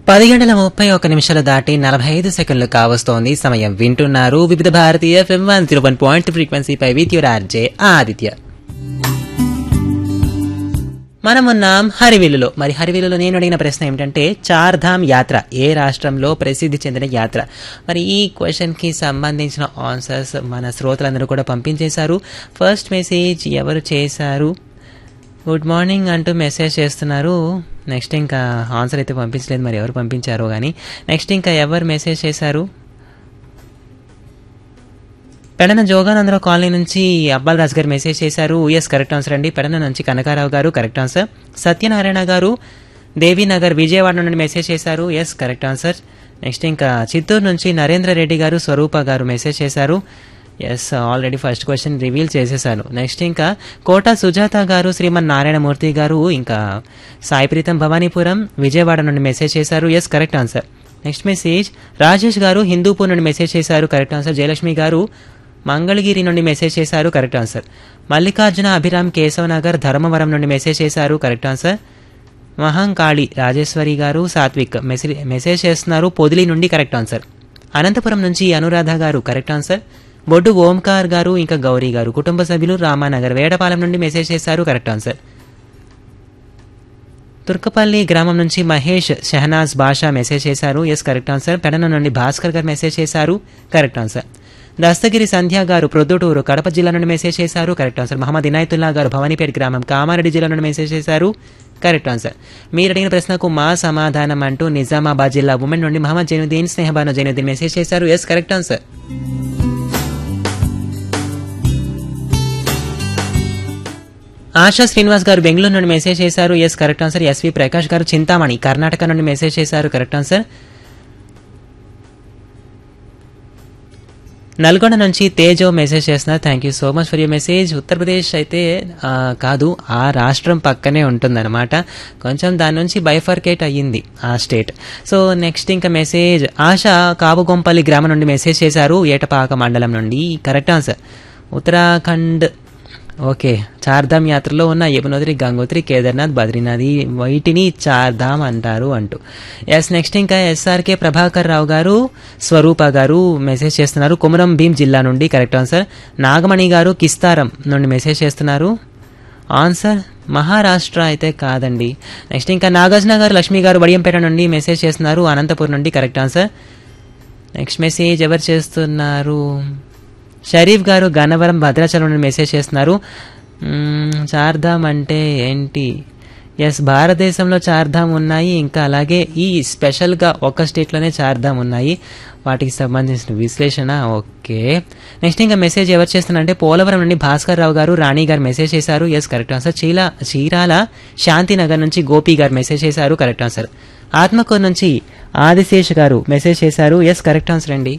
పది గంటల ముప్పై ఒక్క నిమిషాలు దాటి నలభై ఐదు సెకండ్లు కావస్తోంది సమయం వింటున్నారు వివిధ భారతీయ FM one zero one point ఫ్రీక్వెన్సీపై విత్ యువర్ ఆర్జే ఆదిత్య మనమున్నాం హరివిల్లులో మరి హరివిల్లులో నేను అడిగిన ప్రశ్న ఏమిటంటే చార్ధామ్ యాత్ర ఏ రాష్ట్రంలో ప్రసిద్ధి చెందిన యాత్ర మరి ఈ క్వశ్చన్కి సంబంధించిన ఆన్సర్స్ మన శ్రోతలందరూ కూడా పంపించేశారు ఫస్ట్ మెసేజ్ ఎవరు చేశారు గుడ్ మార్నింగ్ అంటూ మెసేజ్ చేస్తున్నారు నెక్స్ట్ ఇంకా ఆన్సర్ అయితే పంపించలేదు మరి ఎవరు పంపించారో కానీ నెక్స్ట్ ఇంకా ఎవరు మెసేజ్ చేశారు పెడన జోగానందరావు కాలనీ నుంచి అబ్బాల్ రాజు గారు మెసేజ్ చేశారు ఎస్ కరెక్ట్ ఆన్సర్ అండి పెడన నుంచి కనకారావు గారు కరెక్ట్ ఆన్సర్ సత్యనారాయణ గారు దేవీనగర్ విజయవాడ నుండి మెసేజ్ చేశారు ఎస్ కరెక్ట్ ఆన్సర్ నెక్స్ట్ ఇంకా చిత్తూరు నుంచి నరేంద్ర రెడ్డి గారు స్వరూప గారు మెసేజ్ చేశారు yes already first question reveal చేసేసాను నెక్స్ట్ ఇంకా కోట సుజాత గారు శ్రీమన్ నారాయణమూర్తి గారు ఇంకా సాయిప్రీతం భవానీపురం విజయవాడ నుండి మెసేజ్ చేశారు yes correct answer next message Rajesh గారు హిందూపూర్ నుండి మెసేజ్ చేశారు కరెక్ట్ ఆన్సర్ జయలక్ష్మి గారు మంగళగిరి నుండి మెసేజ్ చేశారు కరెక్ట్ ఆన్సర్ మల్లికార్జున అభిరామ్ కేశవ్ నగర్ ధర్మవరం నుండి మెసేజ్ చేశారు కరెక్ట్ ఆన్సర్ మహంకాళి రాజేశ్వరి గారు సాత్విక్ మెసేజ్ మెసేజ్ చేస్తున్నారు పొదిలి నుండి కరెక్ట్ ఆన్సర్ అనంతపురం నుంచి అనురాధ గారు కరెక్ట్ ఆన్సర్ బొడ్డు ఓంకార్ గారు ఇంకా గౌరీ గారు కుటుంబ సభ్యులు రామానగర్ వేడపాలెం నుండి మెసేజ్ చేశారు కరెక్ట్ ఆన్సర్ తుర్కపల్లి గ్రామం నుంచి మహేష్ షహనాజ్ బాషా మెసేజ్ చేశారు ఎస్ కరెక్ట్ ఆన్సర్ పెడన నుండి భాస్కర్ గారు మెసేజ్ చేశారు కరెక్ట్ ఆన్సర్ దస్తగిరి సంధ్య గారు ప్రొద్దుటూరు కడప జిల్లా నుండి మెసేజ్ చేశారు కరెక్ట్ ఆన్సర్ మహమ్మద్ ఇనాయతుల్లా గారు భవానీపేట గ్రామం కామారెడ్డి జిల్లా నుండి మెసేజ్ చేశారు కరెక్ట్ ఆన్సర్ మీరు అడిగిన ప్రశ్నకు మా సమాధానం అంటూ నిజామాబాద్ జిల్లా ఉమెన్ నుండి మహమ్మద్ జైనుద్దీన్ స్నేహబాను జైనుద్దీన్ మెసేజ్ చేశారు yes correct answer Asha Srinivas గారు బెంగళూరు నుండి మెసేజ్ చేశారు yes correct answer S V Prakash గారు చింతామణి కర్ణాటక నుండి మెసేజ్ చేశారు కరెక్ట్ ఆన్సర్ నల్గొండ నుంచి తేజో మెసేజ్ చేస్తున్నారు thank you so much for you message Uttar Pradesh అయితే ఆ, కాదు ఆ రాష్ట్రం పక్కనే ఉంటుందన్నమాట కొంచెం దాని నుంచి బైఫర్కేట్ అయ్యింది ఆ స్టేట్ సో నెక్స్ట్ ఇంకా మెసేజ్ ఆశ కాబుగొంపల్లి గ్రామం నుండి మెసేజ్ చేశారు ఏటపాక మండలం నుండి correct answer Uttarakhand okay Chardham యాత్రలో ఉన్న యమునోత్రి గంగోత్రి కేదార్నాథ్ బద్రీనాథ్ ఈ వీటిని చార్ధామ్ అంటారు అంటూ ఎస్ నెక్స్ట్ ఇంకా ఎస్ఆర్కే ప్రభాకర్ రావు గారు స్వరూప గారు మెసేజ్ చేస్తున్నారు కుమరం భీం జిల్లా నుండి కరెక్ట్ ఆన్సర్ నాగమణి గారు కిస్తారం నుండి మెసేజ్ చేస్తున్నారు ఆన్సర్ మహారాష్ట్ర అయితే కాదండి నెక్స్ట్ ఇంకా నాగార్జున గారు లక్ష్మి గారు బడియంపేట నుండి మెసేజ్ చేస్తున్నారు అనంతపూర్ నుండి కరెక్ట్ ఆన్సర్ నెక్స్ట్ మెసేజ్ ఎవరు చేస్తున్నారు షరీఫ్ గారు గన్నవరం భద్రాచలం నుండి మెసేజ్ చేస్తున్నారు మ్మ్, చార్ధామ్ అంటే ఏంటి ఎస్ భారతదేశంలో చార్ధామ్ ఉన్నాయి ఇంకా అలాగే ఈ స్పెషల్గా ఒక స్టేట్లోనే చార్ధామ్ ఉన్నాయి వాటికి సంబంధించిన విశ్లేషణ ఓకే నెక్స్ట్ ఇంకా మెసేజ్ ఎవరు చేస్తున్నారంటే పోలవరం నుండి భాస్కర్ రావు గారు రాణి గారు మెసేజ్ చేశారు ఎస్ కరెక్ట్ ఆన్సర్ చీలా చీరాల శాంతినగర్ నుంచి గోపి గారు మెసేజ్ చేశారు కరెక్ట్ ఆన్సర్ ఆత్మకూరు నుంచి ఆదిశేష్ గారు మెసేజ్ చేశారు ఎస్ కరెక్ట్ ఆన్సర్ అండి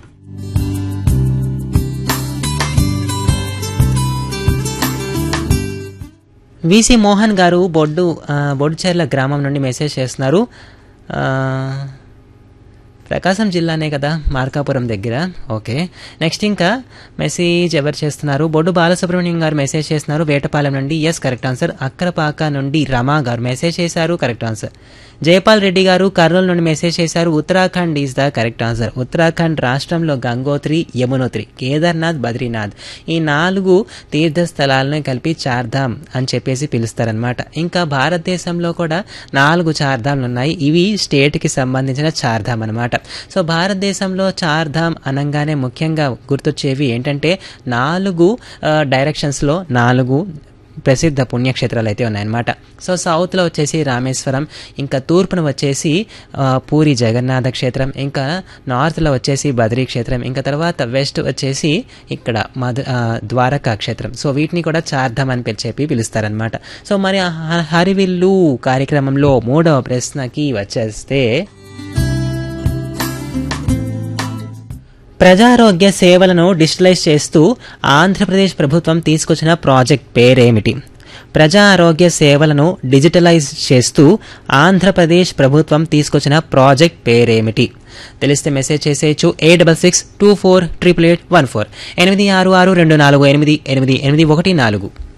విసి మోహన్ గారు బొడ్డు ఆ, బొడ్డుచెర్ల గ్రామం నుండి మెసేజ్ చేస్తున్నారు ఆ, ప్రకాశం జిల్లానే కదా మార్కాపురం దగ్గర ఓకే నెక్స్ట్ ఇంకా మెసేజ్ ఎవరు చేస్తున్నారు బొడ్డు బాలసుబ్రహ్మణ్యం గారు మెసేజ్ చేస్తున్నారు వేటపాలెం నుండి ఎస్ కరెక్ట్ ఆన్సర్ అక్కరపాక నుండి రమా గారు మెసేజ్ చేశారు కరెక్ట్ ఆన్సర్ జయపాల్ రెడ్డి గారు కర్నూలు నుండి మెసేజ్ చేశారు Uttarakhand is the correct answer Uttarakhand రాష్ట్రంలో గంగోత్రి యమునోత్రి కేదార్నాథ్ బద్రీనాథ్ ఈ నాలుగు తీర్థస్థలాలను కలిపి చార్ధామ్ అని చెప్పేసి పిలుస్తారనమాట ఇంకా భారతదేశంలో కూడా నాలుగు చార్ధామ్లు ఉన్నాయి ఇవి స్టేట్కి సంబంధించిన చార్ధామ్ అనమాట సో భారతదేశంలో చార్ధామ్ అనగానే ముఖ్యంగా గుర్తొచ్చేవి ఏంటంటే నాలుగు ఆ, డైరెక్షన్స్లో నాలుగు ప్రసిద్ధ పుణ్యక్షేత్రాలు అయితే ఉన్నాయన్నమాట సో సౌత్లో వచ్చేసి రామేశ్వరం ఇంకా తూర్పున వచ్చేసి ఆ, పూరి జగన్నాథ క్షేత్రం ఇంకా నార్త్లో వచ్చేసి బద్రీ క్షేత్రం ఇంకా తర్వాత వెస్ట్ వచ్చేసి ఇక్కడ మధు ఆ, ద్వారకా క్షేత్రం సో వీటిని కూడా చార్ధామ్ అని పిలి- చెప్పి పిలుస్తారనమాట సో మరి ఆ హ- హరివిల్లు కార్యక్రమంలో మూడవ ప్రశ్నకి వచ్చేస్తే ప్రజారోగ్య సేవలను డిజిటలైజ్ చేస్తూ ఆంధ్రప్రదేశ్ ప్రభుత్వం తీసుకొచ్చిన ప్రాజెక్ట్ పేరేమిటి ప్రజా ఆరోగ్య సేవలను డిజిటలైజ్ చేస్తూ ఆంధ్రప్రదేశ్ ప్రభుత్వం తీసుకొచ్చిన ప్రాజెక్ట్ పేరేమిటి తెలిస్తే మెసేజ్ చేసేయచ్చు ఏ double six two four triple eight one four ఎనిమిది ఆరు ఆరు రెండు నాలుగు ఎనిమిది ఎనిమిది ఎనిమిది ఒకటి నాలుగు